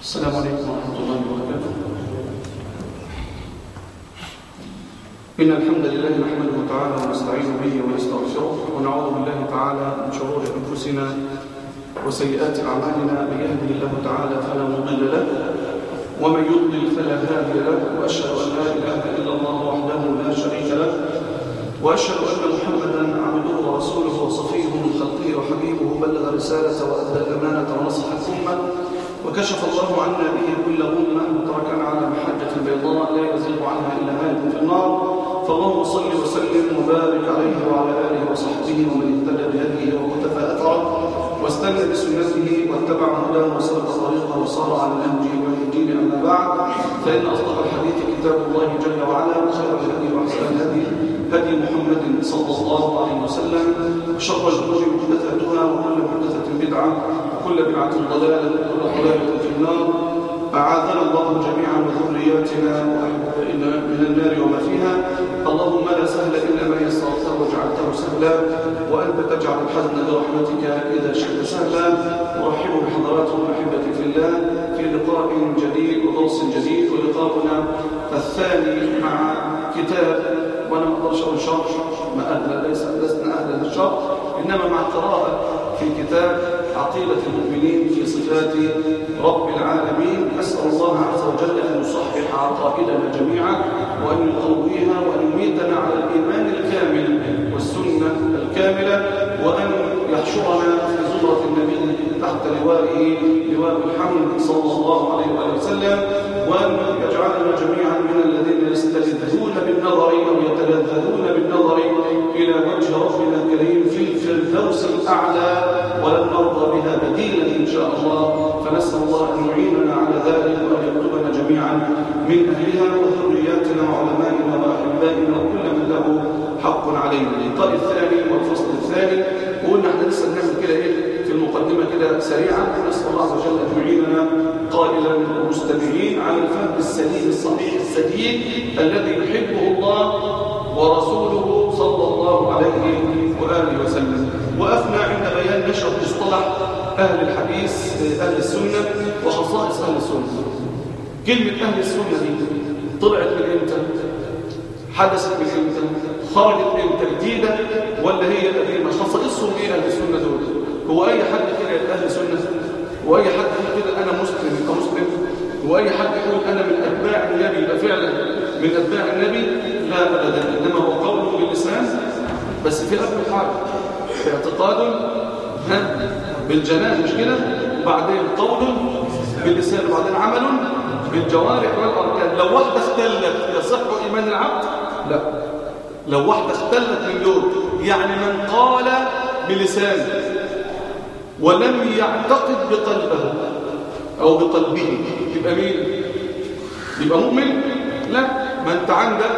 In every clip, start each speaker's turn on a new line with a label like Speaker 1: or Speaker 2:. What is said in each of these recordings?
Speaker 1: السلام عليكم ورحمة الله وبركاته إن الحمد لله نحمده تعالى ونستعين به ونستغفره ونعوذ بالله تعالى من شرور أنفسنا وسيئات أعمالنا من يهده الله تعالى فلا مضل له ومن يضلل فلا هادي له وأشهد أن لا إله إلا الله وحده لا شريك له وأشهد أن محمدا عبده ورسوله وصفيه من خلقه وحبيبه بلغ الرسالة وأدى الأمانة ونصح الأمة وكشف الله عنا به كل أمة وتركنا على محجة بيضاء لا يزيغ عنها إلا هالك في النار فاللهم صل وسلم وبارك عليه وعلى آله وصحبه ومن اهتدى بهديه وكتفى أثره واستنى بسنته واتبع هداه وسلك طريقه وصار على نهجه يوم الدين أما بعد فإن أصدق الحديث كتاب الله جل وعلا وخير الهدي وأحسن الهدي هدي محمد صلى الله عليه وسلم وشر الأمور محدثاتها وكل محدثة بدعة وكل بدعة ضلالة وكل ضلالة في النار أعاذنا الله جميعا وذرياتنا وأحبائنا من النار وما فيها اللهم لا سهل إلا ما يسرته وجعلته سهلا وأنت تجعل الحزن برحمتك إذا شئت سهلا أرحب بحضراتكم أحبتي في الله في لقاء جديد ودرس جديد ولقاؤنا الثاني مع كتاب وانا ما اقدرش اقول شرح ما اهل ليس لسنا اهلا للشرح انما مع قراءه في كتاب عقيده المؤمنين في صفات رب العالمين اسال الله عز وجل ان يصحح عقائدنا جميعا وان يقويها وان يميتنا على الايمان الكامل والسنه الكامله وان يحشرنا في زمره النبي تحت لوائه لواء الحمد صلى الله عليه واله وسلم وان يجعلنا جميعا من الذين يستلذون بالنظر او يتلذذون بالنظر الى وجه ربنا الكريم في الفردوس الاعلى ولن نرضى بها بديلا ان شاء الله فنسال الله ان يعيننا على ذلك وان يكتبنا جميعا من اهلها وذرياتنا وعلمائنا واحبائنا وكل من له حق علينا اللقاء الثاني والفصل الثاني وقلنا احنا لسه بنعمل كده ايه في المقدمه كده سريعا نسال الله عز وجل ان يعيننا قائلا للمستمعين على الفهم السليم الصحيح السديد الذي يحبه الله ورسوله صلى الله عليه واله وسلم وقفنا عند بيان نشأة مصطلح اهل الحديث اهل السنه وخصائص اهل السنه كلمه اهل السنه دي طلعت من امتى حدثت من امتى خرجت امتى جديده ولا هي قديمه خصائصهم ايه اهل السنه دول هو اي حد كده يبقى اهل سنه واي حد يقول كده انا مسلم يبقى مسلم واي حد يقول انا من اتباع النبي يبقى فعلا من اتباع النبي لا ابدا انما هو قول باللسان بس في قبل حاجه في اعتقاد ها بالجنان مش كده وبعدين قول باللسان وبعدين عمل بالجوارح والاركان لو واحده اختلت يصح ايمان العبد لا لو واحده اختلت من دول يعني من قال بلسانه ولم يعتقد بقلبه أو بقلبه يبقى مين؟ يبقى مؤمن؟ لا ما أنت عندك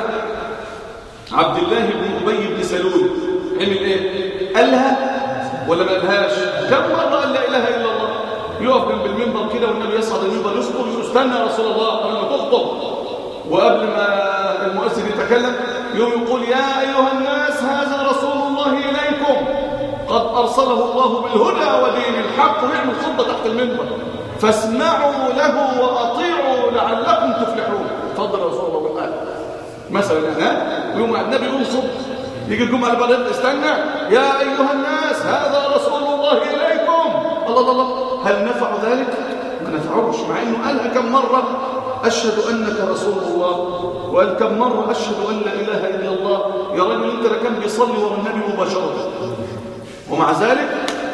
Speaker 1: عبد الله بن أبي بن سلول عمل إيه؟ قالها ولا ما قالهاش؟ كم مرة قال لا إله إلا الله يقف جنب المنبر كده والنبي يصعد المنبر يخطب يقول استنى يا رسول الله قبل ما تخطب وقبل ما المؤذن يتكلم يوم يقول يا أيها الناس هذا رسول الله إليكم قد أرسله الله بالهدى ودين الحق ويعمل خطبة تحت المنبر فاسمعوا له وأطيعوا لعلكم تفلحون فضل رسول الله والآن مثلا أنا يوم النبي يقول صب يجي الجمعة اللي بعدها استنى يا أيها الناس هذا رسول الله إليكم الله الله الله هل نفع ذلك؟ ما نفعوش مع أنه قالها كم مرة أشهد أنك رسول الله وقال كم مرة أشهد أن لا إله إلا الله يا رجل أنت كان بيصلي ورا النبي مباشرة ومع ذلك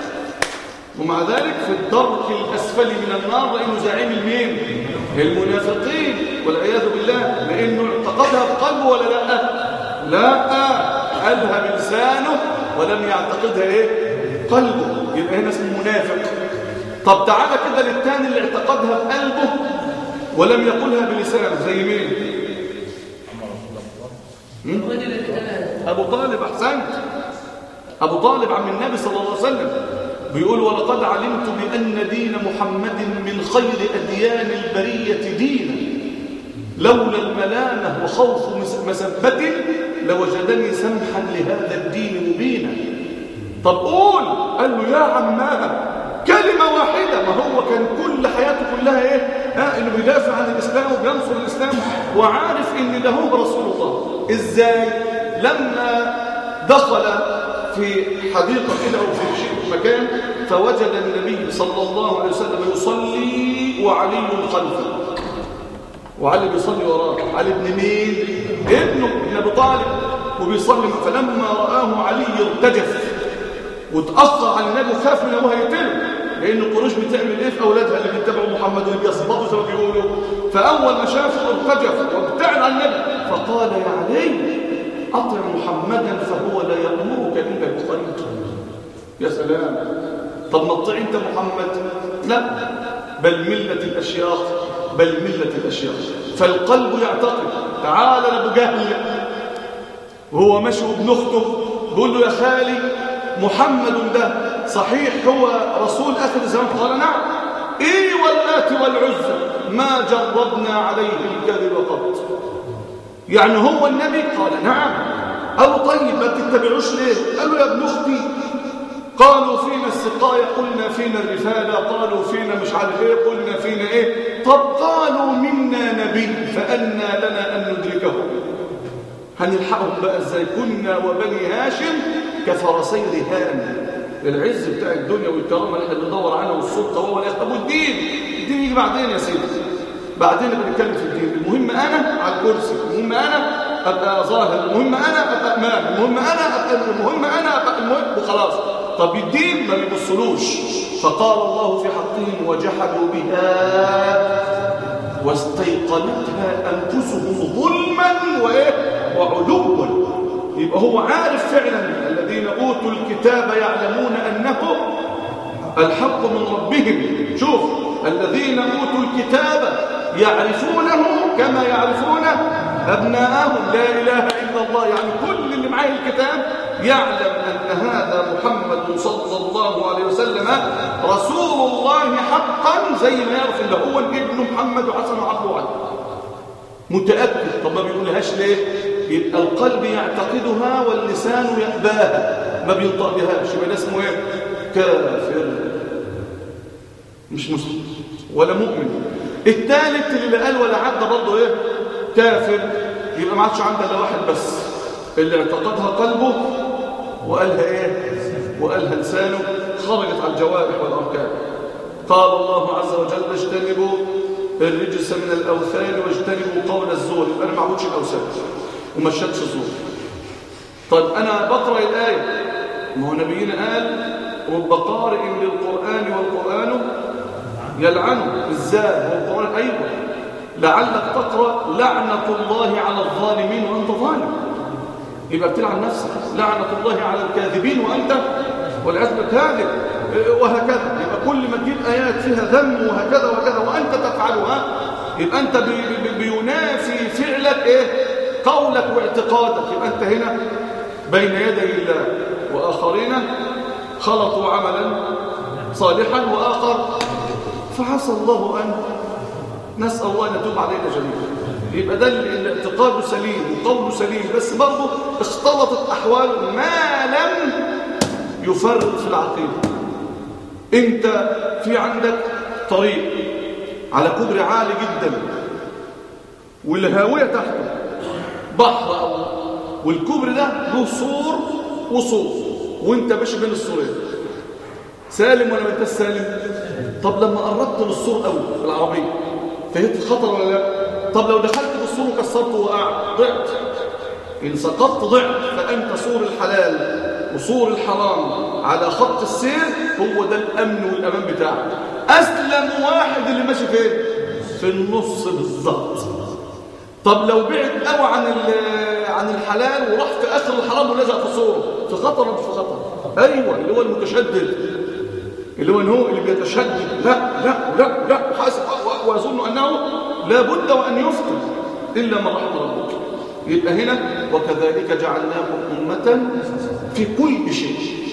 Speaker 1: ومع ذلك في الدرك الأسفل من النار لأنه زعيم المين المنافقين والعياذ بالله لأنه اعتقدها بقلبه ولا لا لا قالها بلسانه ولم يعتقدها ايه قلبه يبقى هنا اسمه منافق طب تعالى كده للتاني اللي اعتقدها بقلبه ولم يقولها بلسانه زي مين ابو طالب احسنت أبو طالب عم النبي صلى الله عليه وسلم بيقول ولقد علمت بأن دين محمد من خير أديان البرية دينا لولا الملامة وخوف مسبة لوجدني سمحا لهذا الدين مبينا طب قول قال له يا عماه كلمة واحدة ما هو كان كل حياته كلها ايه ها انه بيدافع عن الاسلام وبينصر الاسلام وعارف ان ده هو رسول الله ازاي لما دخل في حديقه كده او في شيء مكان فوجد النبي صلى الله عليه وسلم يصلي وعلي خلفه وعلي بيصلي وراه علي بن مين ابنه ابن ابي طالب وبيصلي فلما رآه علي ارتجف وتأثر على النبي وخاف من ابوها يقتله لان قريش بتعمل ايه في اولادها اللي بيتبعوا محمد واللي بيصبطوا زي ما بيقولوا فاول ما شافه ارتجف وابتعد عن النبي فقال يا علي اطع محمدا فهو لا يامرك الا بخير يا سلام طب ما تطيع انت محمد لا بل مله الاشياخ بل مله الاشياخ فالقلب يعتقد تعال لابو جهل وهو ماشي وابن اخته بيقول له يا خالي محمد ده صحيح هو رسول اخر الزمان قال نعم ايه واللات والعزى ما جربنا عليه الكذب قط يعني هو النبي قال نعم قالوا طيب ما تتبعوش ليه قالوا يا ابن اختي قالوا فينا السقاية قلنا فينا الرفالة قالوا فينا مش عارف ايه قلنا فينا ايه طب قالوا منا نبي فأنا لنا أن ندركه هنلحقهم بقى ازاي كنا وبني هاشم كفرسي رهان العز بتاع الدنيا والكرامه اللي احنا بندور عنها والسلطه وهو طب والدين الدين يجي بعدين يا سيدي بعدين بنتكلم في الدين المهم انا على الكرسي المهم انا ابقى ظاهر المهم انا ابقى امام المهم انا ابقى المهم انا ابقى المهم وخلاص طب الدين ما بيبصلوش فقال الله في حقهم وجحدوا بها واستيقنتها انفسهم ظلما وايه وعلوا يبقى هو عارف فعلا الذين اوتوا الكتاب يعلمون انه الحق من ربهم شوف الذين اوتوا الكتاب يعرفونه كما يعرفون ابناءهم لا اله الا الله يعني كل اللي معاه الكتاب يعلم ان هذا محمد صلى الله عليه وسلم رسول الله حقا زي ما يعرف ان هو ابن محمد وحسن وعبد وعلي متاكد طب ما بيقولهاش ليه يبقى القلب يعتقدها واللسان يأباها ما بينطق بهاش يبقى ده اسمه ايه كافر مش مسلم ولا مؤمن الثالث اللي قال ولا عدى برضه ايه كافر يبقى ما عادش عنده الا واحد بس اللي اعتقدها قلبه وقالها ايه وقالها لسانه خرجت على الجوارح والاركان قال الله عز وجل اجتنبوا الرجس من الاوثان واجتنبوا قول الزور يبقى انا ما اعبدش الاوثان وما شكش الزور طيب انا بقرا الايه ما هو نبينا قال رب قارئ للقران والقران يلعنه ازاي هو القران ايوه لعلك تقرا لعنه الله على الظالمين وانت ظالم يبقى بتلعن نفسك لعنه الله على الكاذبين وانت والعياذ بالله كاذب وهكذا يبقى كل ما تجيب ايات فيها ذم وهكذا وهكذا وانت تفعلها يبقى انت بي بي بينافي فعلك ايه قولك واعتقادك يبقى انت هنا بين يدي الله واخرين خلطوا عملا صالحا واخر فعسى الله ان نسال الله ان يتوب علينا جميعا يبقى ده الاعتقاد سليم وقوله سليم بس برضه اختلطت احوال ما لم يفرق في العقيده انت في عندك طريق على كبر عالي جدا والهاويه تحته بحر أو والكبر ده له سور وسور وانت ماشي بين السورين سالم ولا ما انت سالم طب لما قربت للسور قوي في العربيه فهمت الخطر ولا لا طب لو دخلت في السور وكسرته وقعت ضعت ان سقطت ضعت فانت سور الحلال وسور الحرام على خط السير هو ده الامن والامان بتاعك اسلم واحد اللي ماشي فين في النص بالظبط طب لو بعد قوي عن عن الحلال وراح في اخر الحرام ولزق في صوره في خطر ولا مش في خطر ايوه اللي هو المتشدد اللي هو هو اللي بيتشدد لا لا لا لا حاسب ويظن انه لا بد وان يفتن الا من رحم ربك يبقى هنا وكذلك جعلناكم امه في كل شيء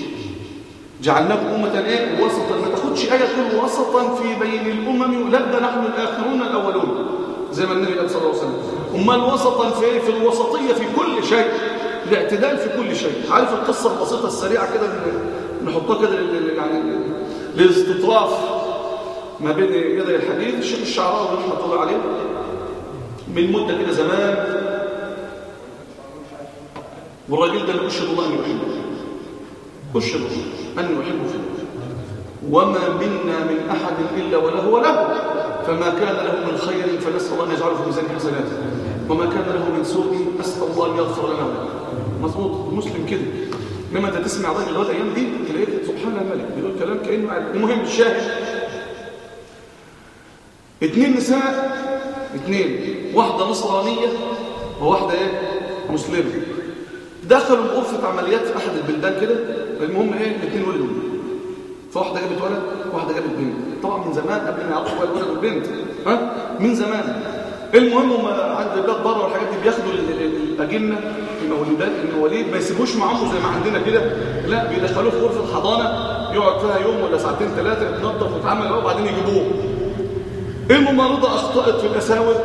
Speaker 1: جعلناكم امه ايه وسطا ما تاخدش ايه تقول وسطا في بين الامم لا ده نحن الاخرون الاولون زي ما النبي قال صلى الله عليه وسلم امال وسطا في في الوسطيه في كل شيء الاعتدال في كل شيء عارف القصه البسيطه السريعه كده نحطها كده يعني للاستطراف ما بين يدي الحديث الشيخ الشعراوي رحمه الله عليه من مده كده زمان والراجل ده اللي اشهد الله انه يحبه اشهد انه يحبه فيه وما منا من احد الا وله وله فما كان له من خير فنسال الله ان يجعله في ميزان حسناته وما كان له من سوء اسال الله ان يغفر لنا وله مظبوط مسلم كده لما انت تسمع الراجل اللي هو الايام دي تلاقيه سبحان الملك بيقول كلام كانه عارف. المهم الشاهد اتنين نساء اتنين واحده نصرانيه وواحده ايه مسلمه دخلوا غرفه عمليات في احد البلدان كده المهم ايه الاثنين ولدوا فواحده جابت ولد واحده جابت بنت طبعا من زمان قبل ما يعرفوا بقى الولد والبنت ها من زمان المهم هم عند البلاد بره والحاجات دي بياخدوا ال- ال- الاجنه المولودات المواليد ما يسيبوش معاهم زي ما عندنا كده لا بيدخلوه في غرفه حضانه يقعد فيها يوم ولا ساعتين ثلاثه يتنظف ويتعمل بقى وبعدين يجيبوه الممرضه اخطات في الاساور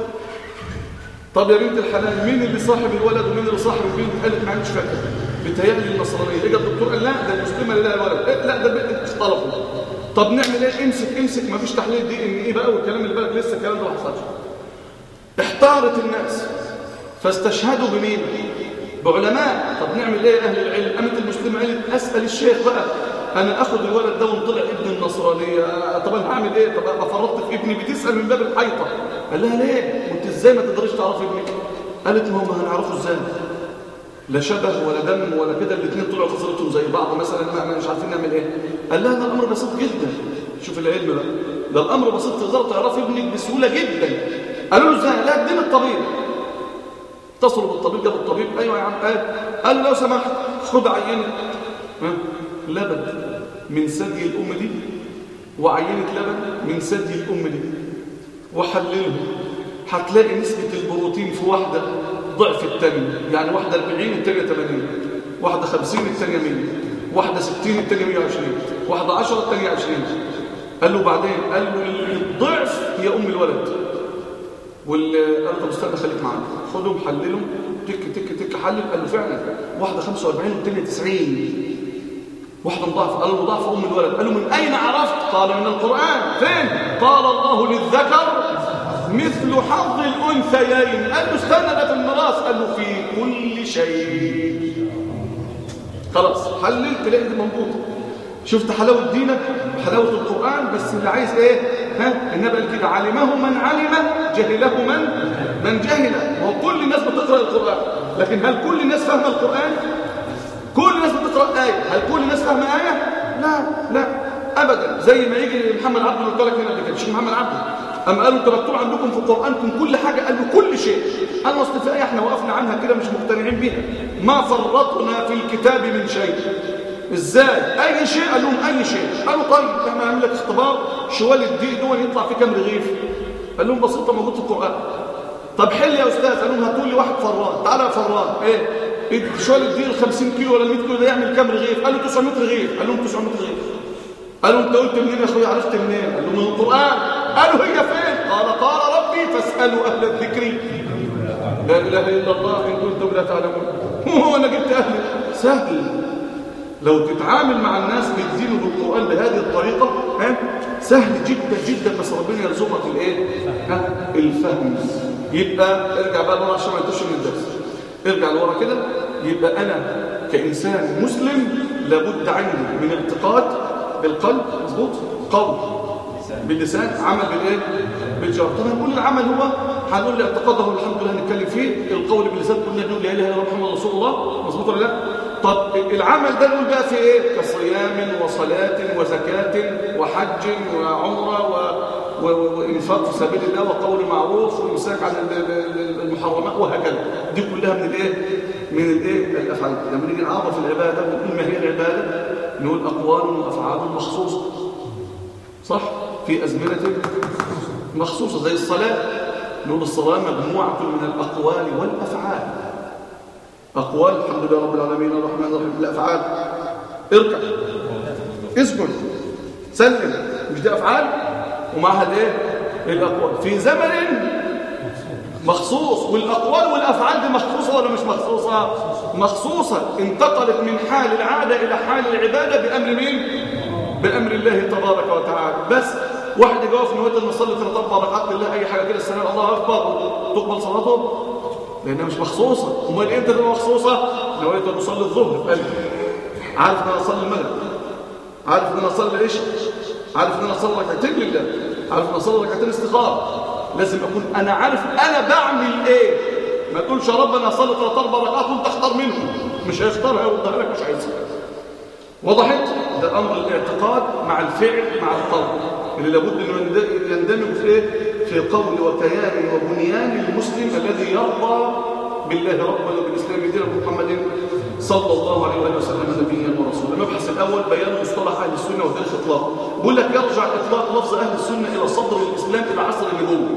Speaker 1: طب يا بنت الحلال مين اللي صاحب الولد ومين اللي صاحب البنت قالت ما عنديش فاكر بتهيألي النصرانيه اجى الدكتور قال لا ده المسلمه اللي لها الولد إيه لا ده البنت اختلفوا طب نعمل ايه امسك امسك ما فيش تحليل دي ان ايه بقى والكلام اللي بالك لسه الكلام ده ما حصلش احتارت الناس فاستشهدوا بمين بعلماء طب نعمل ايه يا اهل العلم قامت المسلمه قالت اسال الشيخ بقى انا اخد الولد ده وانطلع ابن النصرانيه طب انا هعمل ايه طب ابقى فرطت في ابني بتسال من باب الحيطه قال لها ليه وانت ازاي ما تقدريش تعرفي ابنك قالت ما هو هنعرفه ازاي لا شبه ولا دم ولا كده الاثنين طلعوا فصلتهم زي بعض مثلا ما ما مش عارفين نعمل ايه قال لها ده الامر بسيط جدا شوف العلم بقى ده الامر بسيط تقدر تعرفي ابنك بسهوله جدا قالوا له ازاي لا اديني الطبيب اتصلوا بالطبيب جابوا الطبيب ايوه يا عم قال قال له لو سمحت خد عينه ها؟ لبن من ثدي الام دي وعينه لبن من ثدي الام دي وحلله هتلاقي نسبة البروتين في واحدة ضعف الثانية يعني واحدة 40 الثانية 80 واحدة 50 الثانية 100 واحدة 60 الثانية 120 واحدة 10 الثانية 20 قال له بعدين قال له الضعف هي أم الولد وال قال له طب استنى خليك معانا خدهم حللهم تك تك تك حلل قال له فعلا واحدة 45 والثانية 90 واحدة مضاعفة قال له مضاعفة أم الولد قال له من أين عرفت قال من القرآن فين قال الله للذكر مثل حظ الأنثيين قال له استنى ده في الميراث قال له في كل شيء خلاص حللت تلاقي دي منبوطة شفت حلاوة دينك وحلاوة القرآن بس اللي عايز ايه ها النبي قال كده علمه من علم جهله من من جهل وهو كل الناس بتقرأ القرآن لكن هل كل الناس فاهمة القرآن كل الناس بتقرأ آية هل كل الناس فاهمة آية لا لا أبدا زي ما يجي محمد عبده اللي قال لك هنا قبل كده مش محمد عبده أما قالوا انتوا مكتوب عندكم في قرآنكم كل حاجة قال له كل شيء قال له اصل في آية احنا وقفنا عنها كده مش مقتنعين بيها ما فرطنا في الكتاب من شيء ازاي اي شيء قال لهم اي شيء قالوا طيب احنا هنعمل لك اختبار شوال الدقيق دول يطلع فيه كام رغيف قال لهم بسيطه موجود في القران طب حل يا استاذ قال لهم هاتوا لي واحد فران تعالى يا فران ايه شوال الدقيق ال 50 كيلو ولا 100 كيلو ده يعمل كام رغيف قالوا 900 رغيف قال لهم 900 رغيف قالوا انت قلت منين يا اخويا عرفت منين قال لهم من القران قالوا هي فين قال قال ربي فاسالوا اهل الذكر لا اله الا الله ان كنتم لا تعلمون هو انا جبت اهل سهل لو تتعامل مع الناس بالدين وبالقرآن بهذه الطريقة ها سهل جدا جدا بس ربنا يرزقك الايه ها الفهم يبقى ارجع بقى لورا عشان ما ينتش من الدرس ارجع لورا كده يبقى انا كإنسان مسلم لابد عندي من اعتقاد بالقلب مظبوط قول باللسان عمل بالايه بالجوارح طب هنقول العمل هو هنقول الاعتقاد هو الحمد لله هنتكلم فيه القول باللسان قلنا نقول لا اله الا الله محمد رسول الله مظبوط ولا لا طب العمل ده نقول بقى في ايه كصيام وصلاة وزكاة وحج وعمرة و... و... وإنفاق في سبيل الله وقول معروف وإمساك عن المحرمات وهكذا دي كلها من الايه من الايه الافعال لما نيجي نعرف العباده ونقول ما هي العباده نقول اقوال وافعال مخصوصه صح في ازمنه مخصوصه زي الصلاه نقول الصلاه مجموعه من الاقوال والافعال أقوال الحمد لله رب العالمين الرحمن الرحيم الأفعال اركع اسجد سلم مش دي أفعال ومعها الايه الأقوال في زمن مخصوص والأقوال والأفعال دي مخصوصة ولا مش مخصوصة مخصوصة انتقلت من حال العادة إلى حال العبادة بأمر مين بأمر الله تبارك وتعالى بس واحد يجاوب نويت ان نصلي ثلاث اربع ركعات لله اي حاجه كده السلام الله اكبر تقبل صلاته لانها مش مخصوصه امال امتى تبقى مخصوصه نويت ان اصلي الظهر في قلبي عارف ان انا اصلي المغرب عارف ان انا اصلي العشاء عارف ان انا اصلي ركعتين لله عارف ان انا اصلي ركعتين استخاره لازم اكون انا عارف انا بعمل ايه ما تقولش يا رب انا اصلي ثلاث اربع ركعات وانت اختار منهم مش هيختارها يوضح لك مش عايزها وضحت ده امر الاعتقاد مع الفعل مع القول اللي لابد انه يندمج في ايه في قول وكيان وبنيان المسلم الذي يرضى بالله ربا وبالاسلام دينا محمد صلى الله عليه واله وسلم نبيا ورسولا المبحث الاول بيان مصطلح اهل السنه وتاريخ اطلاق بقول لك يرجع اطلاق لفظ اهل السنه الى صدر الاسلام الى عصر النبوه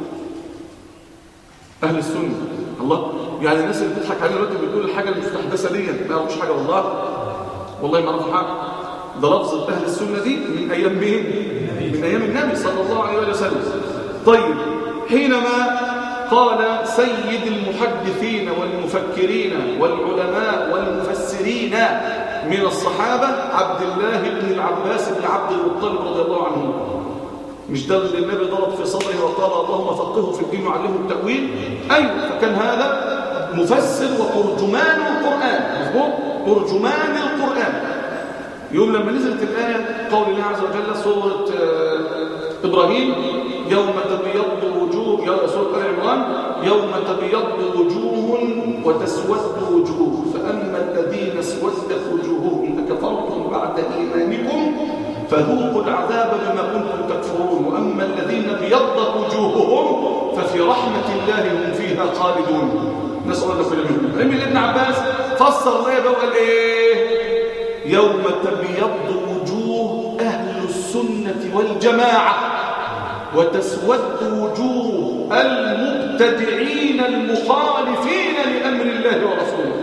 Speaker 1: اهل السنه الله يعني الناس اللي بتضحك علينا دلوقتي بتقول الحاجه المستحدثه دي ما يعرفوش حاجه والله والله ما يعرفوا حاجه ده لفظ اهل السنه دي من ايام مين من ايام النبي صلى الله عليه وسلم طيب حينما قال سيد المحدثين والمفكرين والعلماء والمفسرين من الصحابة عبد الله بن العباس بن عبد المطلب رضي الله عنه مش ده اللي النبي ضرب في صدره وقال اللهم فقهه في الدين وعلمه التأويل أيوة فكان هذا مفسر وترجمان القرآن مظبوط ترجمان القرآن يوم لما نزلت الآية قول الله عز وجل سورة إبراهيم يوم تبيض وجوه يا سورة آل عمران يوم تبيض وجوه وتسود وجوه فأما الذين اسودت وجوههم أكفرتم بعد إيمانكم فذوقوا العذاب بما كنتم تكفرون وأما الذين ابيضت وجوههم ففي رحمة الله هم فيها خالدون نسأل الله كل منهم علم ابن عباس فسر الآية بقى وقال إيه يوم تبيض وجوه أهل السنة والجماعة وتسود وجوه المبتدعين المخالفين لأمر الله ورسوله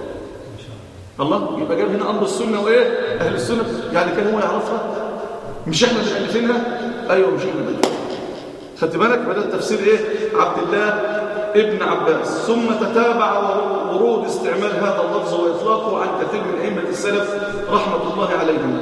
Speaker 1: الله يبقى جاب هنا أمر السنة وإيه أهل السنة يعني كان هو يعرفها مش إحنا اللي ألفينها أيوة مش إحنا اللي خدت بالك بدأ التفسير إيه عبد الله ابن عباس ثم تتابع ورود استعمال هذا اللفظ وإطلاقه عن كثير من أئمة السلف رحمة الله عليهم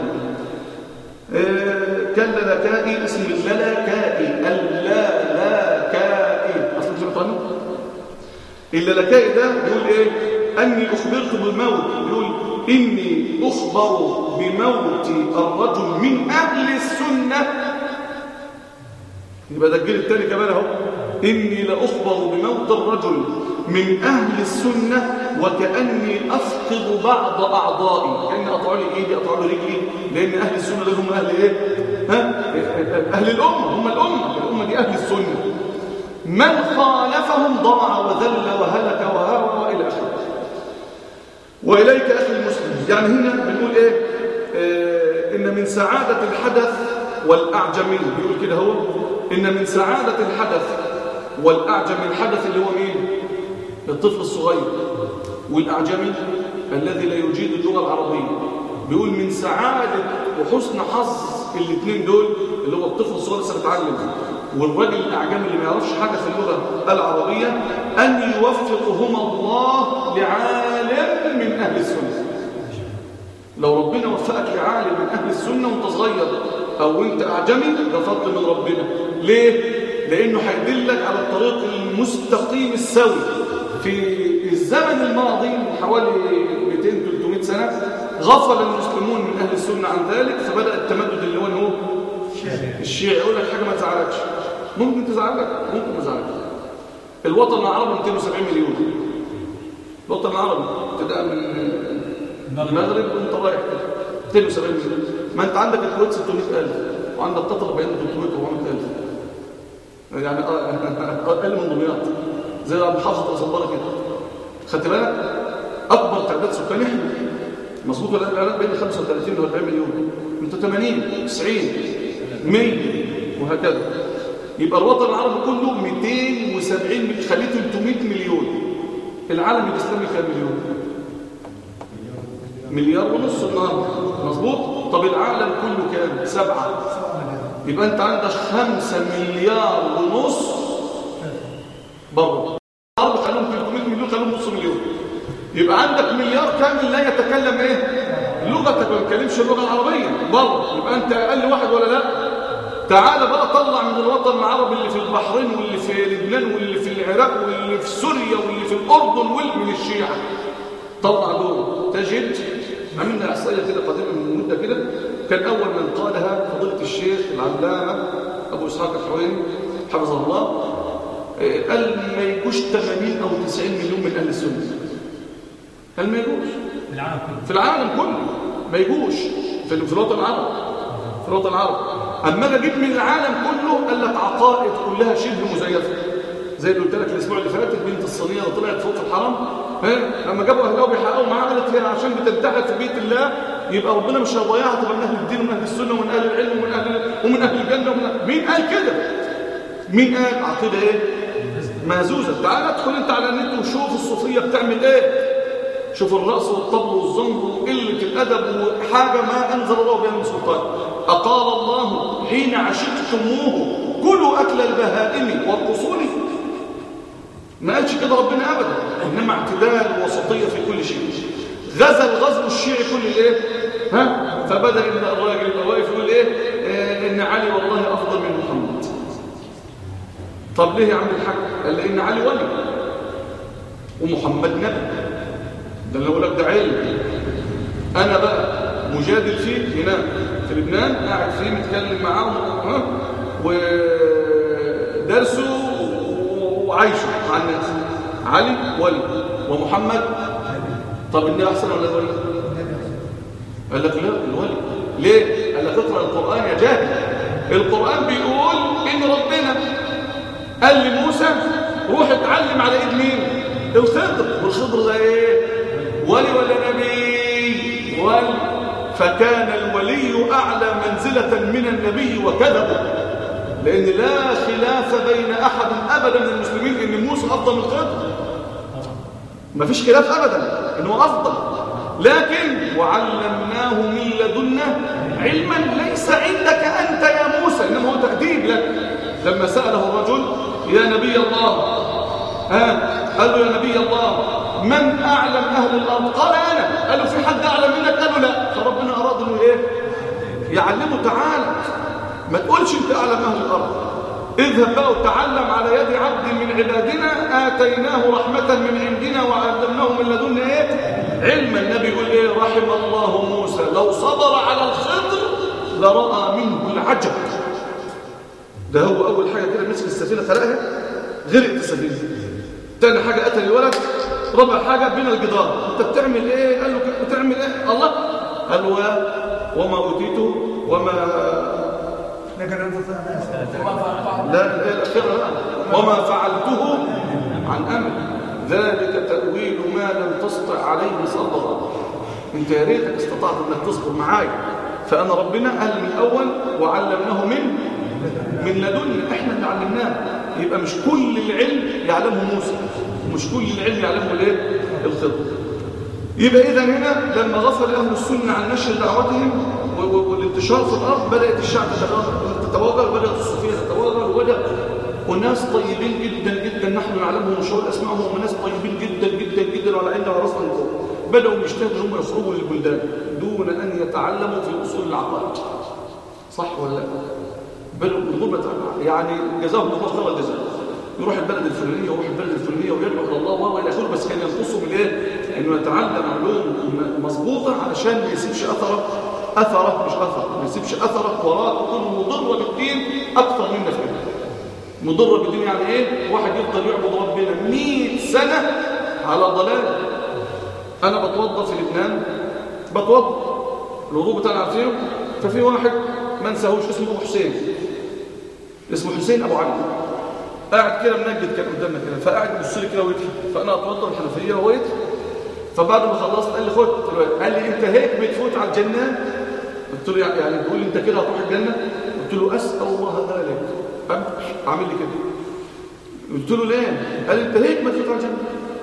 Speaker 1: إيه كان للكائي اسم اللالكائي اللالكائي أصلا سمعت عنه اللالكائي ده بيقول إيه أني أخبرت بالموت بيقول إني أخبر بموت الرجل من أهل السنة يبقى ده الجيل الثاني كمان اهو إني لأخبر بموت الرجل من أهل السنة وكأني أفقد بعض أعضائي كأني أطعوا لي إيدي أطعوا لي رجلي لأن أهل السنة دول هم أهل إيه؟ ها؟ أهل الأمة هم الأمة الأمة دي أهل السنة من خالفهم ضاع وذل وهلك وهاوى وإلى آخره وإليك أخي المسلم يعني هنا بنقول إيه آه إن من سعادة الحدث والأعجمي بيقول كده هو إن من سعادة الحدث والأعجمي الحدث اللي هو مين الطفل الصغير والأعجمي الذي لا يجيد اللغة العربية بيقول من سعادة وحسن حظ الاثنين دول اللي هو الطفل الصغير لسه بيتعلم والراجل الأعجمي اللي ما يعرفش حاجة في اللغة العربية أن يوفقهما الله لعالم من أهل السنة لو ربنا وفقك لعالم من أهل السنة وانت صغير أو انت أعجمي ده فضل من ربنا ليه؟ لأنه هيدلك على الطريق المستقيم السوي في الزمن الماضي من حوالي 200-300 سنة غفل المسلمون من أهل السنة عن ذلك فبدأ التمدد اللي هو هو الشيعي يقول لك حاجة ما تزعلكش ممكن تزعلك ممكن ما تزعلك الوطن العربي 270 مليون الوطن العربي ابتداء من المغرب وانت رايح 270 مليون ما انت عندك الكويت 600000 وعندك قطر بين 300 و400000 يعني اقل من دمياط زي محافظه الصباره كده خدت بالك اكبر تعداد سكان احنا مظبوط ولا لا بين 35 و 40 مليون انت 80 90 100 وهكذا يبقى الوطن العربي كله 270 خليه 300 مليون العالم الاسلامي كام مليون مليار ونص النهارده مظبوط طب العالم كله كام سبعة يبقى انت عندك خمسة مليار ونص بره العرب خلوهم 300 مليون خلوهم نص مليون يبقى عندك مليار كامل لا يتكلم ايه لغتك ما بيتكلمش اللغه العربيه بره يبقى انت اقل واحد ولا لا تعال بقى طلع من الوطن العربي اللي في البحرين واللي في لبنان واللي في العراق واللي في سوريا واللي في الأردن واللي من الشيعة طلع دول تجد عملنا إحصائية كده قديمة من مدة كده كان أول من قالها فضيلة الشيخ العلامة أبو إسحاق الحويني حفظه الله قال ما يجوش 80 أو 90 مليون من أهل السنة قال ما يجوش
Speaker 2: في العالم كله
Speaker 1: في العالم كله ما يجوش في في الوطن العربي في الوطن العربي اما انا اجيب من العالم كله قال لك عقائد كلها شبه مزيفه زي اللي قلت لك الاسبوع اللي فات البنت الصينيه اللي طلعت فوق في الحرم ها لما جابوا اهلها بيحققوا معاها قالت هي عشان بتنتحر في بيت الله يبقى ربنا مش هيضيعها تبقى من اهل الدين ومن اهل السنه ومن اهل العلم ومن اهل ومن اهل الجنه ومن أهل... مين قال كده مين قال عقيده ايه مهزوزه تعال ادخل انت على النت وشوف الصوفيه بتعمل ايه شوف الرأس والطبل والزنب وقلة الأدب وحاجة ما أنزل الله بها من سلطان أقال الله حين عشقتموه كلوا أكل البهائم والقصور ما قالش كده ربنا أبدا إنما اعتدال وسطية في كل شيء غزا الغزو الشيعي كل الايه ها فبدأ إن الراجل يبقى واقف يقول ايه آه إن علي والله أفضل من محمد طب ليه يا عم الحاج قال لي إن علي ولي ومحمد نبي ده اللي اقول لك ده علم انا بقى مجادل فيه هنا في لبنان قاعد فيه متكلم معاهم ها ودرسه وعايشه مع الناس علي ولي ومحمد طب النبي احسن ولا الولي قال لك لا الولي ليه قال لك اقرا القران يا جاهل القران بيقول ان ربنا قال لموسى روح اتعلم على ايد مين الخضر والخضر ده ايه ولي ولا نبي ولي فكان الولي أعلى منزلة من النبي وكذبه لأن لا خلاف بين أحد أبدا من المسلمين إن موسى أفضل من الخضر ما فيش خلاف أبدا إنه أفضل لكن وعلمناه من لدنا علما ليس عندك أنت يا موسى إنما هو تأديب لك لما سأله الرجل يا نبي الله ها قال له يا نبي الله من أعلم أهل الأرض قال أنا قال له في حد أعلم منك قال له لا فربنا أراد أنه إيه يعلمه تعالى ما تقولش أنت أعلم أهل الأرض اذهب بقى وتعلم على يد عبد من عبادنا آتيناه رحمة من عندنا وعلمناه من لدنا إيه علم النبي يقول إيه رحم الله موسى لو صبر على الخضر لرأى منه العجب ده هو أول حاجة كده مسك السفينة خلقها غرقت السفينة تاني حاجة قتل الولد ربع حاجة بين الجدار انت بتعمل ايه قال له بتعمل ايه الله قال له وما اوتيته وما لا الايه الاخيره لا وما فعلته عن امر ذلك تاويل ما لم تستطع عليه صبرا انت يا ريتك استطعت انك تصبر معايا فانا ربنا قال من الاول وعلمناه من من لدنا احنا اللي علمناه يبقى مش كل العلم يعلمه موسى مش كل العلم يعلمه الايه الخضر يبقى اذا هنا لما غفل اهل السنه عن نشر دعوتهم والانتشار في الارض بدات الشعب تتوغل بدات الصوفيه تتوغل وبدا وناس طيبين جدا جدا نحن نعلمهم مش هقول اسمائهم هم ناس طيبين جدا جدا جدا وعلى عيننا وراسنا فوق بداوا يجتهدوا هم يخرجوا للبلدان دون ان يتعلموا في اصول العقائد صح ولا لا بدأوا بالغربة يعني جزاهم الله خير الجزاء يروح البلد الفلانية ويروح البلد الفلانية ويدعو إلى الله وإلى آخره بس كان ينقصه من إيه؟ إنه يتعلم علوم مظبوطة علشان ما يسيبش أثره أثره مش أثر ما يسيبش أثره وراء تكون مضرة بالدين أكثر منا في مضرة بالدين يعني إيه؟ واحد يفضل يعبد ربنا 100 سنة على ضلال أنا بتوضى في لبنان بتوضى الوضوء بتاعنا عارفينه ففي واحد ما انساهوش اسمه ابو حسين اسمه حسين ابو علي قاعد كده منجد كان قدامنا كده فقاعد يبص لي كده ويضحك فانا اتوضى الحنفيه وهو يضحك فبعد ما خلصت قال لي خد قال لي انت هيك بتفوت على الجنه قلت له يعني بتقول انت كده هتروح الجنه قلت له اسال الله ذلك عامل لي كده قلت له ليه قال لي انت هيك ما تفوت على الجنه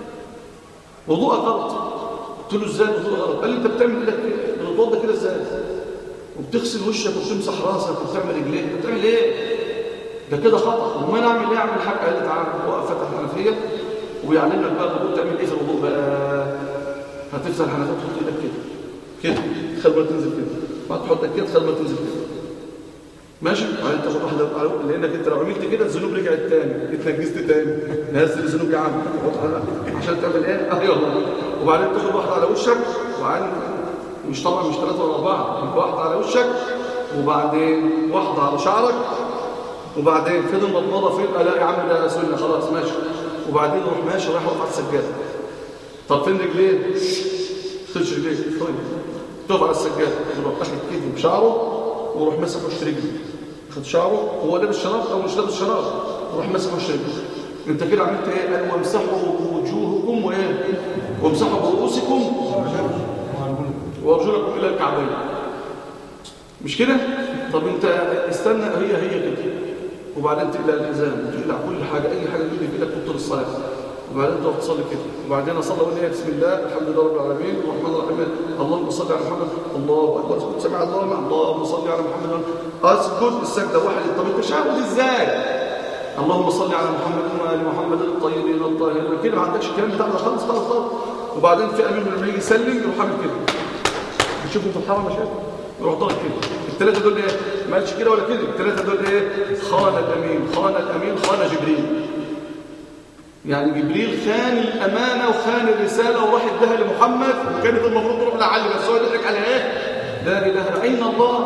Speaker 1: وضوءك غلط قلت له ازاي وضوء غلط قال لي انت بتعمل ايدك كده بتتوضى كده ازاي وبتغسل وشك وبتمسح راسك وبتعمل رجليك بتعمل ايه ده كده خطا وما نعمل ايه اعمل حاجه قال لي تعالى وقف فتح الحنفيه وبيعلمك بقى الوضوء تعمل ايه في الوضوء بقى هتفتح الحنفيه تحط ايدك كده كده تخلي ما تنزل كده ما تحط كده تخلي ما تنزل كده ماشي بعدين تاخد واحده لانك انت لو عملت كده الذنوب رجعت تاني اتنجست تاني نزل الذنوب يا عم عشان تعمل ايه اه يلا وبعدين تاخد واحده على وشك وبعدين مش طبعا مش ثلاثه ولا اربعه واحده على وشك وبعدين واحده على شعرك وبعدين فين المضمضه فين لا يا عم ده سنه خلاص ماشي وبعدين روح ماشي رايح على السجاده طب فين رجليه تخش رجليه طيب تقف على السجاده تروح تاخد كده بشعره وروح ماسك وش رجله خد شعره هو لابس شراب او مش لابس شراب وروح ماسك وش رجله انت كده عملت ايه قال وامسحوا وجوهكم وايه وامسحوا برؤوسكم وارجلكم الى الكعبين مش كده طب انت استنى هي هي كده وبعدين تقلع الحزام وتقلع كل حاجه اي حاجه تجي في ايدك تبطل الصلاه وبعدين تقف تصلي كده وبعدين اصلي اقول ايه بسم الله الحمد لله رب العالمين الرحمن الرحيم اللهم صل على محمد الله اكبر سمع الله مع اللهم صل على محمد اسجد السجده واحد طب انت شاهد ازاي اللهم صل على محمد وال محمد الطيبين الطاهرين كده ما عندكش الكلام بتاع ده خالص خالص خالص وبعدين في امين لما يجي يسلم يروح عامل كده بتشوفوا في الحرم يا شباب يروح ضاغط كده الثلاثه دول ايه ما قالش كده ولا كده الثلاثه دول ايه خان الامين خان الامين خان جبريل يعني جبريل خان الامانه وخان الرساله وراح اداها لمحمد وكانت المفروض تروح لعلي بس هو يضحك على ايه لا اله الا اين الله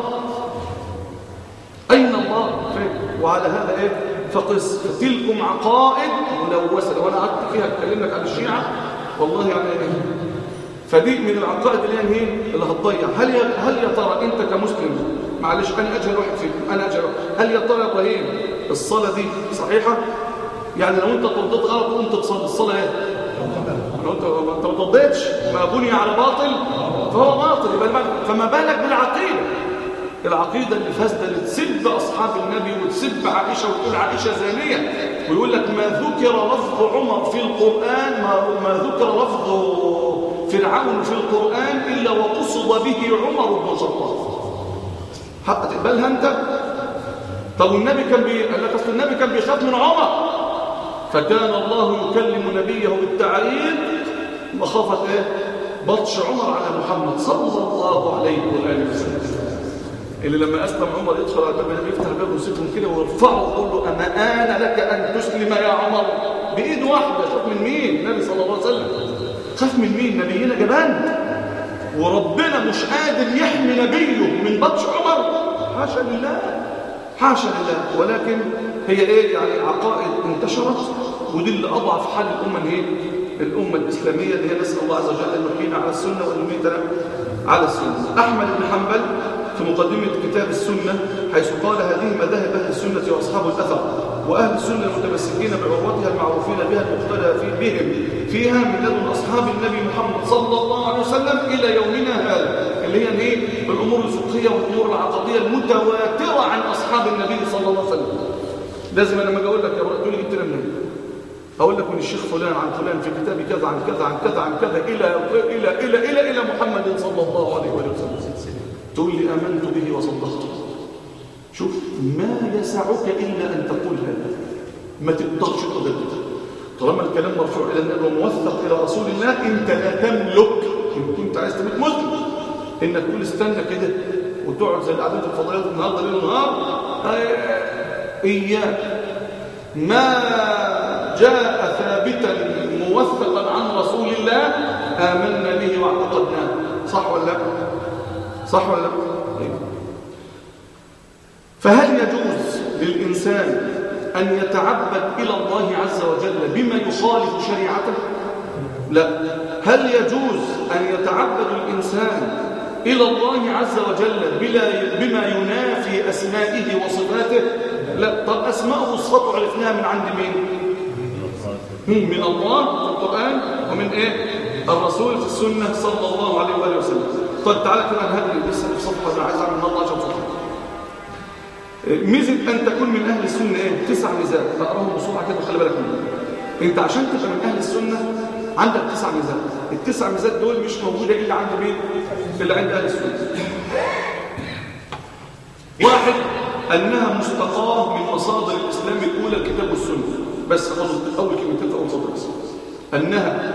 Speaker 1: اين الله فين وعلى هذا ايه فقس فتلكم عقائد ملوثه لو انا قعدت فيها اتكلم لك عن الشيعه والله يعني إيه؟ فدي من العقائد اللي هي ايه اللي هتضيع هل يا هل يا ترى انت كمسلم معلش انا اجهل واحد فيكم انا اجهل هل يا ترى يا ابراهيم الصلاه دي صحيحه يعني لو انت توضيت غلط وانت تصلي الصلاه ايه لو انت انت ما توضيتش ما بني على باطل فهو باطل يبقى فما بالك بالعقيده العقيده اللي فاسده اللي تسب اصحاب النبي وتسب عائشه وتقول عائشه زانيه ويقول لك ما ذكر لفظ عمر في القران ما, ما ذكر لفظ فرعون في القران الا وقصد به عمر بن الخطاب حق تقبلها انت طب والنبي كان بي... قال لك اصل النبي كان بيخاف من عمر فكان الله يكلم نبيه بالتعريض مخافة ايه بطش عمر على محمد صلى الله عليه وآله وسلم اللي لما أسلم عمر يدخل على الباب النبي يفتح الباب ويسيبهم كده ويرفعه ويقول له أما آن لك أن تسلم يا عمر بإيد واحدة خاف من مين النبي صلى الله عليه وسلم خاف من مين نبينا جبان وربنا مش قادر يحمي نبيه من بطش عمر حاشا لله حاشا لله ولكن هي ايه يعني عقائد انتشرت ودي اللي اضعف حال الامه ايه الامه الاسلاميه اللي هي نسال الله عز وجل ان يحيينا على السنه وان يميتنا على السنه احمد بن حنبل في مقدمه كتاب السنه حيث قال هذه مذاهب اهل السنه واصحاب الاثر واهل السنه المتمسكين بعروتها المعروفين بها المقتدى في بهم فيها من لدن اصحاب النبي محمد صلى الله عليه وسلم الى يومنا هذا اللي هي ايه الامور الفقهيه والامور العقديه المتواتره عن اصحاب النبي صلى الله عليه وسلم لازم انا لما اجي اقول لك يا ابراهيم تقول لي جبت منين اقول لك من الشيخ فلان عن فلان في كتاب كذا عن كذا عن كذا عن كذا الى الى الى الى الى محمد صلى الله عليه وسلم تقول لي امنت به وصدقته شوف ما يسعك الا ان تقول هذا ما تقدرش تقول طالما الكلام مرفوع الى النبي وموثق الى رسول الله انت لا تملك ان كنت عايز تبقى مسلم انك تقول استنى كده وتقعد زي القعدات الفضائيات النهارده ليل ونهار إياك ما جاء ثابتا موثقا عن رسول الله آمنا به واعتقدناه صح ولا لا صح ولا لا فهل يجوز للإنسان أن يتعبد إلى الله عز وجل بما يخالف شريعته لا هل يجوز أن يتعبد الإنسان إلى الله عز وجل بلا بما ينافي أسمائه وصفاته لا طب أسماءه وصفاته عرفناها من عند مين من الله في القرآن ومن إيه الرسول في السنة صلى الله عليه وآله وسلم طيب تعالى كده عن هذه لسه في صفحة أنا عايز أعمل الله عشان صفحة ميزة أن تكون من أهل السنة إيه؟ تسع ميزات أقراهم بسرعة كده وخلي بالك منهم أنت عشان تبقى من أهل السنة عندك تسع ميزات التسع ميزات دول مش موجودة إلا عند مين؟ إلا عند أهل السنة واحد أنها مستقاة من مصادر الإسلام الأولى الكتاب والسنة بس خلاص أول كلمتين في أول صدر بس أنها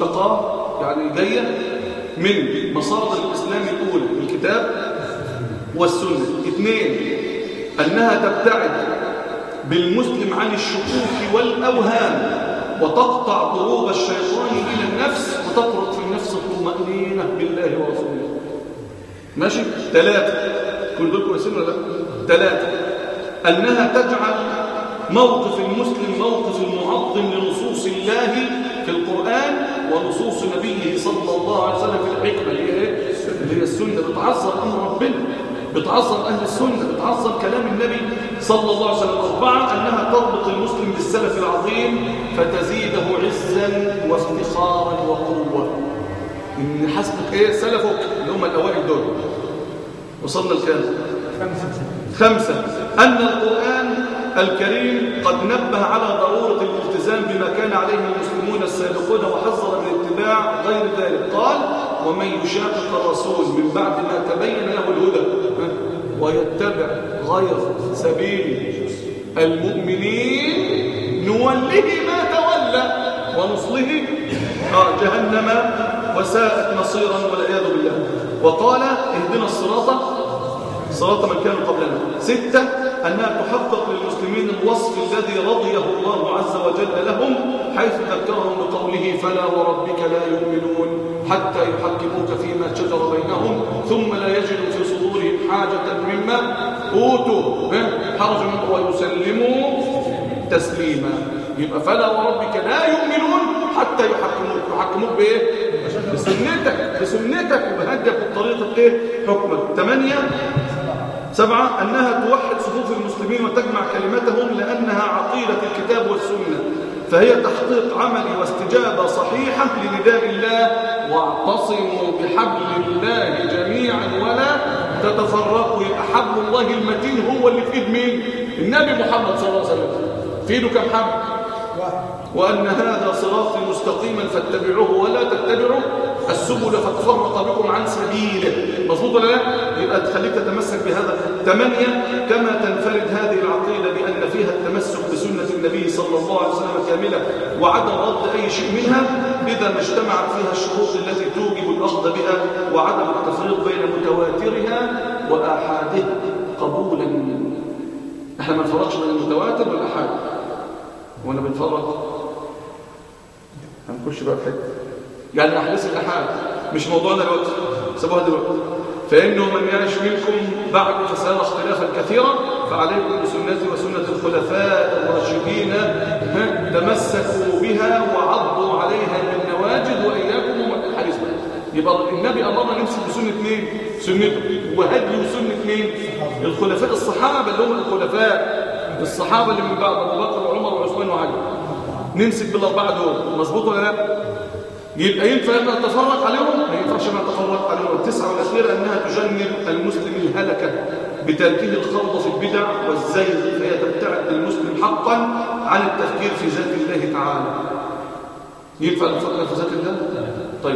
Speaker 1: مستقاة يعني جاية من مصادر الإسلام الأولى الكتاب والسنة اثنين أنها تبتعد بالمسلم عن الشكوك والأوهام وتقطع ضروب الشيطان إلى النفس وتطرق في النفس الطمأنينة بالله ورسوله ماشي ثلاثة كل دول كويسين ولا لا ثلاثة أنها تجعل موقف المسلم موقف المعظم لنصوص الله في القرآن ونصوص نبيه صلى الله عليه وسلم في الحكمة اللي هي ايه؟ اللي هي السنة بتعظم أمر ربنا بتعظم أهل السنة بتعظم كلام النبي صلى الله عليه وسلم أربعة أنها تربط المسلم بالسلف العظيم فتزيده عزا وافتخارا وقوة إن حسبك إيه سلفك اللي هم الأوائل دول وصلنا الكلام خمسة أن القرآن الكريم قد نبه على ضرورة الالتزام بما كان عليه المسلمون السابقون وحذر من اتباع غير ذلك قال ومن يشاقق الرسول من بعد ما تبين له الهدى ويتبع غير سبيل المؤمنين نوله ما تولى ونصله آه جهنم وساءت مصيرا والعياذ بالله وقال اهدنا الصراط صراط من كانوا قبلنا ستة أنها تحقق للمسلمين الوصف الذي رضيه الله عز وجل لهم حيث ذكرهم بقوله فلا وربك لا يؤمنون حتى يحكموك فيما شجر بينهم ثم لا يجدوا في صدورهم حاجة مما أوتوا حرج ويسلموا تسليما يبقى فلا وربك لا يؤمنون حتى يحكموك يحكموك بإيه؟ بسنتك بسنتك وبهدك بطريقة إيه؟ حكمك ثمانية سبعة أنها توحد صفوف المسلمين وتجمع كلمتهم لأنها عقيدة الكتاب والسنة فهي تحقيق عملي واستجابة صحيحة لنداء الله واعتصموا بحبل الله جميعا ولا تتفرقوا يبقى حبل الله المتين هو اللي في ايد مين؟ النبي محمد صلى الله عليه وسلم في ايده كم حبل؟ وأن هذا صراطي مستقيما فاتبعوه ولا تتبعوا السبل فتفرق بكم عن سبيله مظبوط ولا لا يبقى تخليك تتمسك بهذا ثمانية كما تنفرد هذه العقيدة بأن فيها التمسك بسنة النبي صلى الله عليه وسلم كاملة وعدم رد أي شيء منها إذا ما اجتمعت فيها الشروط التي توجب الأخذ بها وعدم التفريق بين متواترها وآحادها قبولا احنا ما نفرقش بين المتواتر والآحاد وانا بنفرق هنخش بقى في حته يعني احداث الاحاد مش موضوعنا دلوقتي سيبوها دلوقتي فانه من يعيش منكم بعد فسيرى اختلافا كثيرا فعليكم بسنتي وسنه الخلفاء الراشدين تمسكوا بها وعضوا عليها بالنواجذ واياكم الحديث يبقى النبي امرنا نمسك بسنه مين سنته وهدي وسنه مين الخلفاء الصحابه اللي هم الخلفاء الصحابه اللي من بعد ابو بكر وعمر وعثمان وعلي نمسك بالاربعه دول مظبوط ولا لا يبقى ينفع ان نتفرق عليهم ما ينفعش ان نتفرق عليهم التسعه والاخيره انها تجنب المسلم الهلكه بتركه الخوض في البدع والزيغ فهي تبتعد المسلم حقا عن التفكير في ذات الله تعالى ينفع نفكر في ذات الله طيب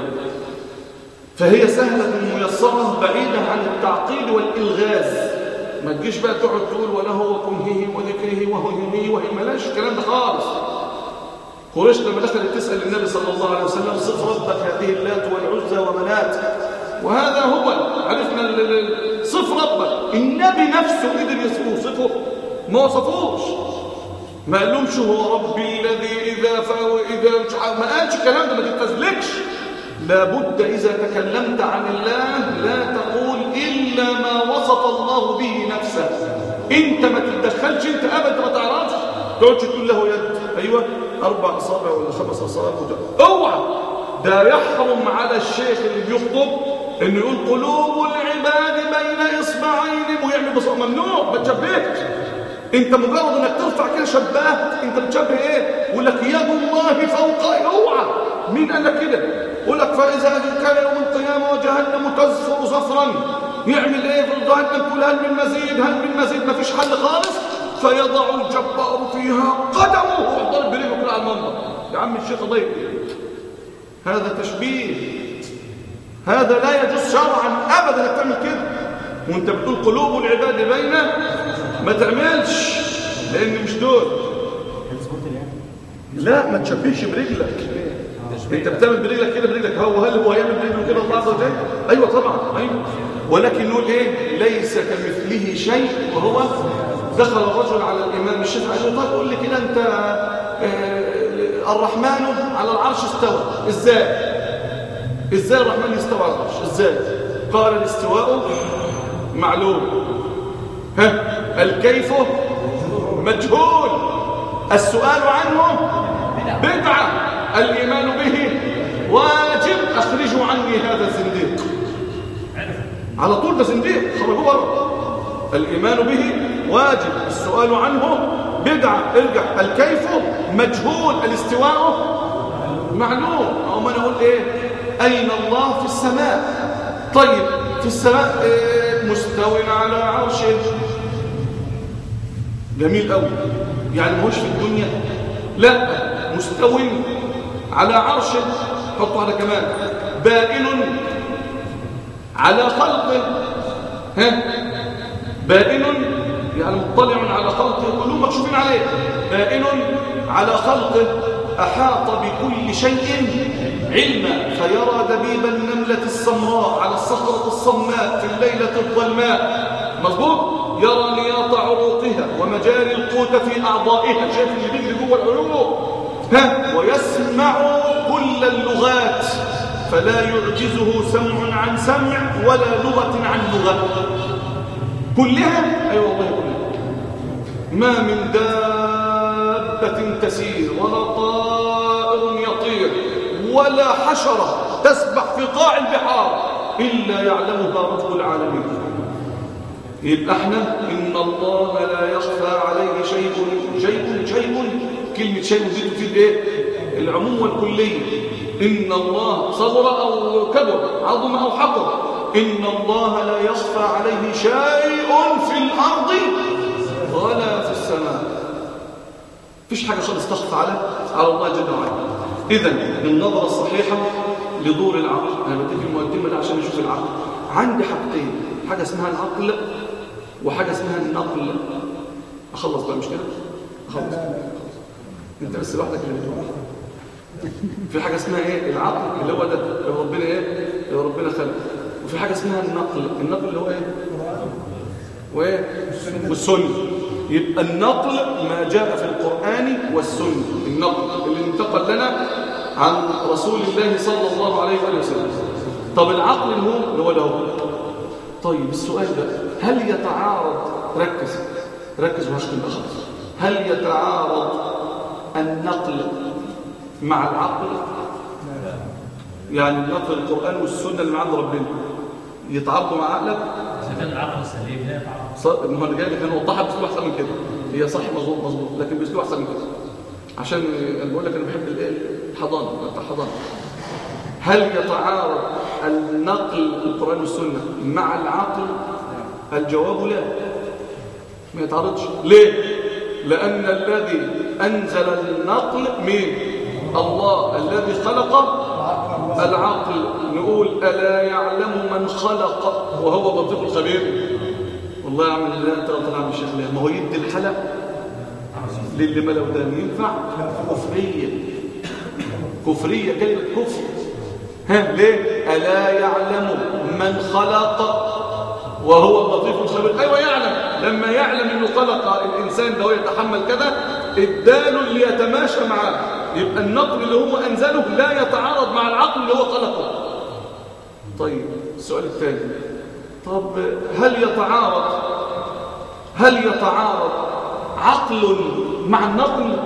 Speaker 1: فهي سهلة ميسرة بعيدة عن التعقيد والإلغاز ما تجيش بقى تقعد تقول ولا هو كنهه وذكره وهمه وهي ملاش الكلام ده خالص قريش لما دخلت تسأل النبي صلى الله عليه وسلم صف ربك هذه اللات والعزى ومنات وهذا هو عرفنا صف ربك النبي نفسه قدر يوصفه ما وصفوش ما قالهمش هو ربي الذي إذا فهو إذا مش ما قالش الكلام ده ما تتفزلكش لابد إذا تكلمت عن الله لا تقول إلا ما وصف الله به نفسه انت ما تتدخلش انت ابدا ما تعرفش تقعدش تقول له يد ايوه اربع اصابع ولا خمس اصابع اوعى ده يحرم على الشيخ اللي بيخطب انه يقول قلوب العباد بين اصبعين ويعمل بصر ممنوع ما تشبهش انت مجرد انك ترفع كده شبهت انت بتشبه ايه يقول لك يد الله فوق اوعى مين قال لك كده يقول لك فاذا كان يوم القيامه وجهنم تزفر زفرا يعمل ايه في الجهنم تقول هل من مزيد هل من مزيد ما فيش حل خالص فيضع الجبار فيها قدمه وضرب برجله كده على المنبر يا عم الشيخ ضيق هذا تشبيه هذا لا يجوز شرعا ابدا انك تعمل كده وانت بتقول قلوب العباد بين ما تعملش لان مش دول لا ما تشبهش برجلك انت بتعمل برجلك كده برجلك هو هل هو يعمل برجله كده الله عز وجل ايوه طبعا ايوه ولكن نقول ايه ليس كمثله شيء وهو دخل الرجل على الامام الشافعي قال له طب قول لي كده انت آه، الرحمن على العرش استوى ازاي ازاي الرحمن يستوى على العرش ازاي قال الاستواء معلوم ها الكيف مجهول السؤال عنه بدعة الإيمان به واجب أخرجوا عني هذا الزنديق على طول ده زنديق خرجوا بره الإيمان به واجب السؤال عنه بدعة ارجع الكيف مجهول الاستواء معلوم أو ما نقول إيه أين الله في السماء طيب في السماء إيه مستو على عرشه جميل قوي يعني ماهوش في الدنيا لا مستو على عرشه حطوا على كمان بائن على خلقه ها بائن يعني مطلع على خلقه كلهم مكشوفين عليه بائن على خلقه أحاط بكل شيء علما فيرى دبيب النملة السمراء على الصخرة الصماء في الليلة الظلماء مظبوط يرى نياط عروقها ومجاري القوت في أعضائها شايف اللي بيجري جوه العروق ها ويسمع كل اللغات فلا يعجزه سمع عن سمع ولا لغة عن لغة كلها أي أيوة والله كلها ما من دابة تسير ولا طائر يطير ولا حشرة تسبح في قاع البحار إلا يعلمها رب العالمين يبقى احنا إن الله لا يخفى عليه شيء شيء شيء كلمة شيء دي تفيد ايه العموم والكلية إن الله صغر أو كبر عظم أو حقر إن الله لا يخفى عليه شيء في الأرض ولا في السماء فيش حاجة خالص تخفى على على الله جل وعلا إذا النظرة الصحيحة لدور العقل أنا بديك المقدمة ده عشان نشوف العقل عندي حاجتين حاجة اسمها العقل وحاجة اسمها النقل أخلص بقى مش كده أخلص أنت بس لوحدك اللي بتقول في حاجة اسمها ايه العقل اللي هو ده اللي ربنا ايه اللي ربنا خلقه وفي حاجة اسمها النقل النقل اللي هو ايه وايه والسنة يبقى النقل ما جاء في القرآن والسنة النقل اللي انتقل لنا عن رسول الله صلى الله عليه وآله وسلم طب العقل اللي هو اللي هو له طيب السؤال ده هل يتعارض ركز ركز وهشكل بقى خلاص هل يتعارض النقل مع العقل يعني النقل القرآن والسنة اللي عند ربنا يتعارضوا مع عقلك
Speaker 2: إذا كان العقل السليم لا يتعارض
Speaker 1: صح ما هو اللي جاي لك انا وضحها باسلوب احسن من كده هي صح مظبوط مظبوط لكن باسلوب احسن من كده عشان انا بقول لك انا بحب الايه الحضانه بتاع الحضانه هل يتعارض النقل القرآن والسنة مع العقل الجواب لا ما يتعارضش ليه لأن الذي أنزل النقل مين الله الذي خلق العقل نقول ألا يعلم من خلق وهو لطيف الخبير والله يعمل لا انت طلع من الشيخ ما هو يدي الحلق للي ما لو ده ينفع كفرية كفرية كلمة كفر ها ليه ألا يعلم من خلق وهو اللطيف الخبير أيوة يعلم لما يعلم أنه خلق الإنسان ده ويتحمل كذا اداله اللي يتماشى معاه يبقى النقل اللي هو أنزله لا يتعارض مع العقل اللي هو خلقه طيب السؤال الثاني طب هل يتعارض هل يتعارض عقل مع النقل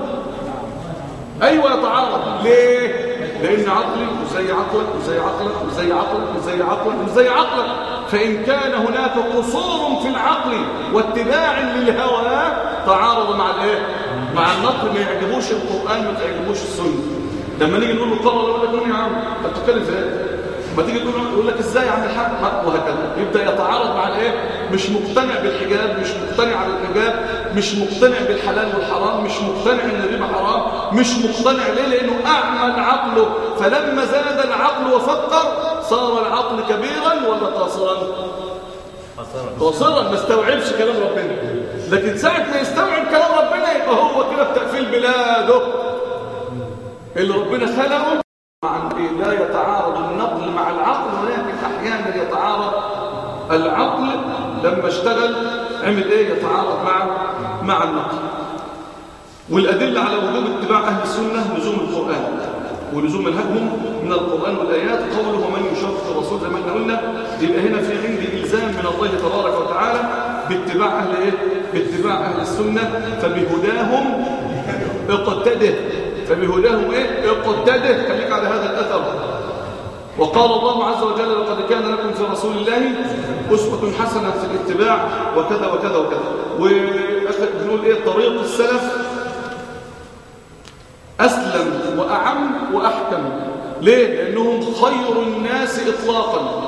Speaker 1: ايوه يتعارض ليه لان عقلي وزي عقلك وزي عقلك وزي عقلك وزي عقلك وزي عقلك فان كان هناك قصور في العقل واتباع للهوى تعارض مع الايه مع النقل ما يعجبوش القران ما تعجبوش السنه لما نيجي نقول له قال الله يقول لك يا عم انت بتتكلم ازاي ما تيجي تقول يقول لك ازاي يا عم الحاج وهكذا يبدا يتعارض مع الايه مش مقتنع بالحجاب مش مقتنع بالحجاب مش مقتنع بالحلال والحرام مش مقتنع ان الربا حرام مش مقتنع ليه لانه اعمل عقله فلما زاد العقل وفكر صار العقل كبيرا ولا قاصرا قاصرا ما استوعبش كلام ربنا لكن ساعه ما يستوعب كلام ربنا يبقى هو كده بتقفيل بلاده اللي ربنا خلقه مع الإيه؟ لا يتعارض النقل مع العقل ولكن احيانا يتعارض العقل لما اشتغل عمل ايه يتعارض مع مع النقل والادله على وجوب اتباع اهل السنه لزوم القران ولزوم منهجهم من القران والايات قوله ومن يشاقق الرسول زي ما احنا قلنا يبقى هنا في عندي الزام من الله تبارك وتعالى باتباع اهل ايه باتباع اهل السنه فبهداهم اقتده فبهداهم ايه اقتده خليك على هذا الاثر وقال الله عز وجل لقد كان لكم في رسول الله أسوة حسنة في الاتباع وكذا وكذا وكذا وبنقول ايه طريق السلف أسلم وأعم وأحكم ليه؟ لأنهم خير الناس إطلاقا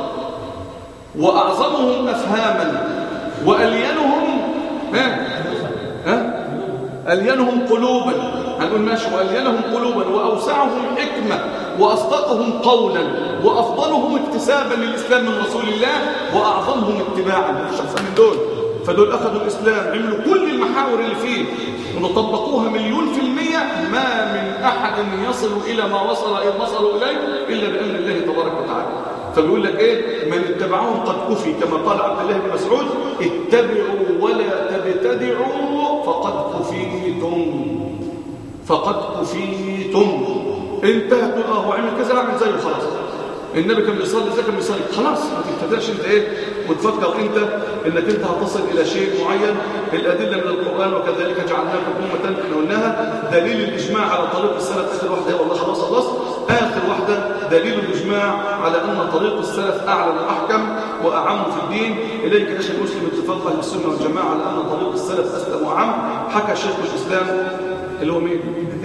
Speaker 1: وأعظمهم أفهاما وألينهم ها ها ألينهم قلوبا هنقول ماشي وألينهم قلوبا وأوسعهم حكمة وأصدقهم قولا وأفضلهم اكتسابا للإسلام من رسول الله وأعظمهم اتباعا مفيش أحسن من دول فدول أخذوا الإسلام عملوا كل المحاور اللي فيه وطبقوها مليون في المية ما من أحد يصل إلى ما وصل وصلوا إليه إلا بأمر الله تبارك وتعالى فبيقول لك ايه من اتبعهم قد كفي كما قال عبد الله بن مسعود اتبعوا ولا تبتدعوا فقد كفيتم فقد كفيتم انتهت اه وعمل كذا اعمل زيه خلاص النبي كان بيصلي زي كان بيصلي خلاص ما تبتداش انت ايه وتفكر انت انك انت هتصل الى شيء معين الادله من القران وكذلك جعلناكم امه احنا قلناها دليل الاجماع على طريق السلف اخر واحده والله خلاص خلاص اخر واحده دليل الاجماع على ان طريق السلف اعلى واحكم واعم في الدين اليك يا شيخ المسلم اتفاق اهل السنه والجماعه على ان طريق السلف اسلم واعم حكى شيخ الاسلام اللي هو مين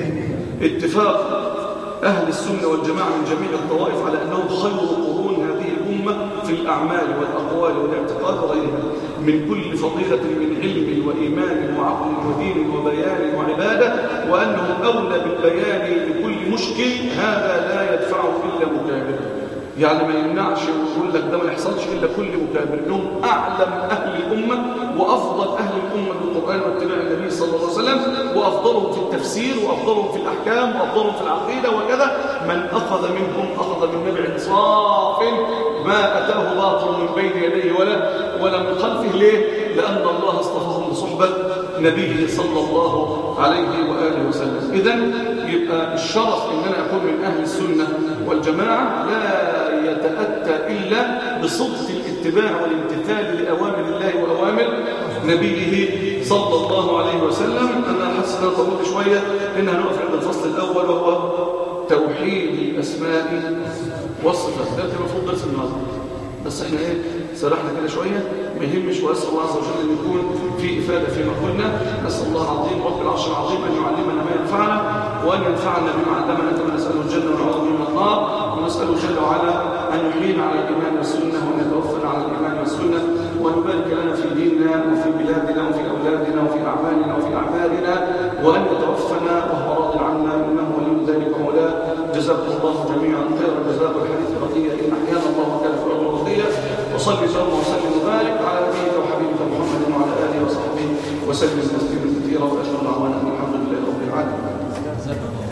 Speaker 1: اتفاق أهل السنة والجماعة من جميع الطوائف على أنهم خير قرون هذه الأمة في الأعمال والأقوال والاعتقاد وغيرها من كل فضيلة من علم وإيمان وعقل ودين وبيان وعبادة وأنهم أولى بالبيان لكل مشكل هذا لا يدفعه إلا مكابر يعني ما يمنعش ويقول لك ده ما يحصلش إلا كل مكابر إنهم أعلم أهل الأمة وأفضل أهل الأمة بالقرآن واتباع النبي صلى الله عليه وسلم وأفضلهم في التفسير وأفضلهم في الأحكام وأفضلهم في العقيدة وكذا من أخذ منهم أخذ من نبع صاف ما أتاه باطل من بين يديه ولا ولا من خلفه ليه؟ لأن الله اصطفاهم لصحبة نبيه صلى الله عليه وآله وسلم إذا يبقى الشرف إن أنا أكون من أهل السنة والجماعة لا يتأتى إلا بصدق الاتباع والامتثال لأوامر الله وأوامر نبيه صلى الله عليه وسلم أنا حاسس أن أنا طولت شوية إن هنقف عند الفصل الأول وهو توحيد الأسماء والصفات ده كان المفروض درس النهارده بس احنا ايه سرحنا كده شويه ما يهمش واسال الله عز وجل ان يكون في افاده فيما قلنا نسال الله العظيم رب العرش العظيم ان يعلمنا ما ينفعنا وان ينفعنا بما علمنا كما نساله الجنه ونعوذ من النار ونساله جل وعلا ان يحيينا على الايمان والسنه وان يتوفنا على الايمان والسنه وان يبارك لنا في ديننا وفي بلادنا وفي اولادنا وفي اعمالنا وفي اعمالنا وان يتوفنا وهو راض عنا انه ولي ذلك مولاه جزاكم الله جميعا خير الجزاء والحديث بقيه ان احيانا الله وكان في الارض بقيه وصلي اللهم وسلم وبارك على نبيك وحبيبك محمد وعلى اله وصحبه وسلم تسليما كثيرا واشهد دعوانا ان الحمد لله رب العالمين
Speaker 2: جزاك الله